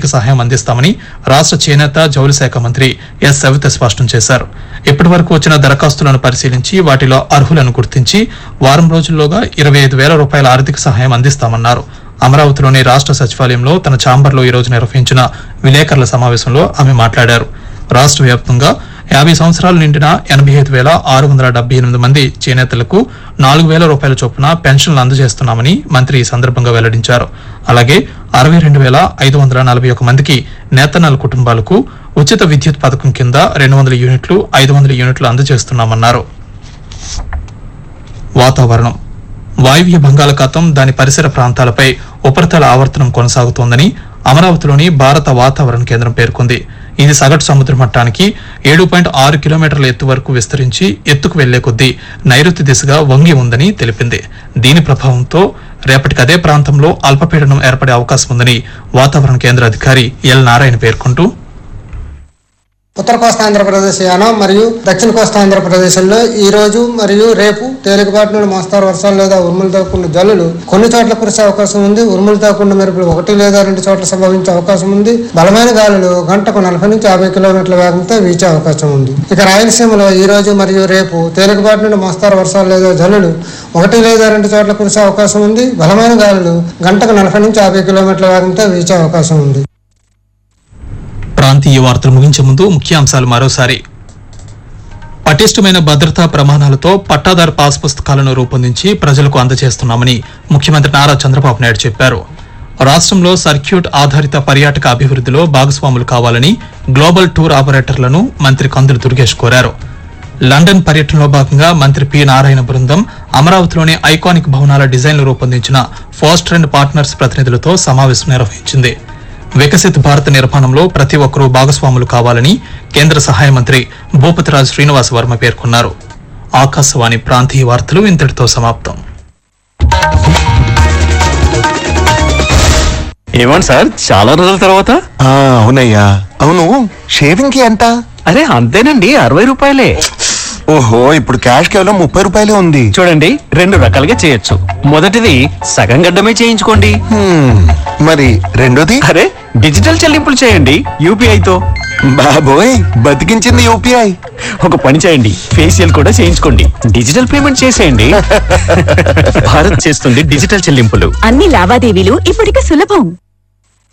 ఆర్థిక సహాయం అందిస్తామని రాష్ట్ర చేనేత జౌళి శాఖ మంత్రి ఎస్ సవిత స్పష్టం చేశారు ఇప్పటి వరకు వచ్చిన దరఖాస్తులను పరిశీలించి వాటిలో అర్హులను గుర్తించి వారం రోజుల్లోగా ఇరవై ఐదు వేల రూపాయల ఆర్థిక సహాయం అందిస్తామన్నారు అమరావతిలోని రాష్ట్ర సచివాలయంలో తన ఛాంబర్లో ఈ రోజు నిర్వహించిన విలేకరుల సమావేశంలో ఆమె మాట్లాడారు రాష్ట్ర వ్యాప్తంగా యాభై సంవత్సరాలు నిండిన ఎనభై ఐదు వేల ఆరు వందల డెబ్బై ఎనిమిది మంది చేనేతలకు నాలుగు వేల రూపాయల చొప్పున పెన్షన్లు అందజేస్తున్నామని మంత్రి ఈ సందర్భంగా వెల్లడించారు అలాగే అరవై రెండు వేల ఐదు వందల నలభై ఒక మందికి నేతన్నల కుటుంబాలకు ఉచిత విద్యుత్ పథకం కింద రెండు వందల యూనిట్లు ఐదు వందల యూనిట్లు అందజేస్తున్నామన్నారు వాతావరణం వాయువ్య బంగాళాఖాతం దాని పరిసర ప్రాంతాలపై ఉపరితల ఆవర్తనం కొనసాగుతోందని అమరావతిలోని భారత వాతావరణ కేంద్రం పేర్కొంది ఇది సగటు సముద్ర మట్టానికి ఏడు పాయింట్ ఆరు కిలోమీటర్ల ఎత్తు వరకు విస్తరించి ఎత్తుకు వెళ్లే కొద్దీ నైరుతి దిశగా వంగి ఉందని తెలిపింది దీని ప్రభావంతో రేపటికి అదే ప్రాంతంలో అల్పపీడనం ఏర్పడే అవకాశం ఉందని వాతావరణ కేంద్ర అధికారి ఎల్ నారాయణ పేర్కొంటూ ఉత్తర కోస్తా ఆంధ్రప్రదేశ్ యానం మరియు దక్షిణ కోస్తా ఆంధ్రప్రదేశ్లో ఈ రోజు మరియు రేపు తేలికపాటి నుండి మోస్తారు వర్షాలు లేదా ఉరుములతో కూడిన జల్లులు కొన్ని చోట్ల కురిసే అవకాశం ఉంది ఉరుములతో కూడిన మెరుపులు ఒకటి లేదా రెండు చోట్ల సంభవించే అవకాశం ఉంది బలమైన గాలులు గంటకు నలభై నుంచి యాభై కిలోమీటర్ల వేగంతో వీచే అవకాశం ఉంది ఇక రాయలసీమలో ఈ రోజు మరియు రేపు తేలికపాటి నుండి మోస్తారు వర్షాలు లేదా జల్లులు ఒకటి లేదా రెండు చోట్ల కురిసే అవకాశం ఉంది బలమైన గాలులు గంటకు నలభై నుంచి యాభై కిలోమీటర్ల వేగంతో వీచే అవకాశం ఉంది ప్రాంతీయ వార్తలు ముగించే ముందు ముఖ్యాంశాలు మరోసారి పటిష్టమైన భద్రతా ప్రమాణాలతో పట్టాదారు పాస్ పుస్తకాలను రూపొందించి ప్రజలకు అందజేస్తున్నామని ముఖ్యమంత్రి నారా చంద్రబాబు నాయుడు చెప్పారు రాష్ట్రంలో సర్క్యూట్ ఆధారిత పర్యాటక అభివృద్ధిలో భాగస్వాములు కావాలని గ్లోబల్ టూర్ ఆపరేటర్లను మంత్రి కందులు దుర్గేష్ కోరారు లండన్ పర్యటనలో భాగంగా మంత్రి పి నారాయణ బృందం అమరావతిలోని ఐకానిక్ భవనాల డిజైన్లు రూపొందించిన ఫాస్టర్ అండ్ పార్ట్నర్స్ ప్రతినిధులతో సమావేశం నిర్వహించింది వికసిత్ భారత్ నిర్మాణంలో ప్రతి ఒక్కరూ భాగస్వాములు కావాలని కేంద్ర సహాయ మంత్రి భూపతిరాజు శ్రీనివాస్ వర్మ పేర్కొన్నారు ఆకాశవాణి ప్రాంతీయ వార్తలు ఇంతటితో సమాప్తం ఏమండి సార్ చాలా రోజుల తర్వాత ఆ, అవునయ్యా అవును షేవింగ్ కి ఎంత అరే అంతేనండి అరవై రూపాయలే ఓహో ఇప్పుడు క్యాష్ కేవలం ముప్పై రూపాయలే ఉంది చూడండి రెండు రకాలుగా చేయొచ్చు మొదటిది సగం గడ్డమే చేయించుకోండి హ్మ్, మరి రెండోది అరే డిజిటల్ చెల్లింపులు చేయండి యూపీఐతో బాబోయ్ బతికించింది యూపీఐ ఒక పని చేయండి ఫేషియల్ కూడా చేయించుకోండి డిజిటల్ పేమెంట్ చేసేయండి భారత్ చేస్తుంది డిజిటల్ చెల్లింపులు అన్ని లావాదేవీలు ఇప్పటికి సులభం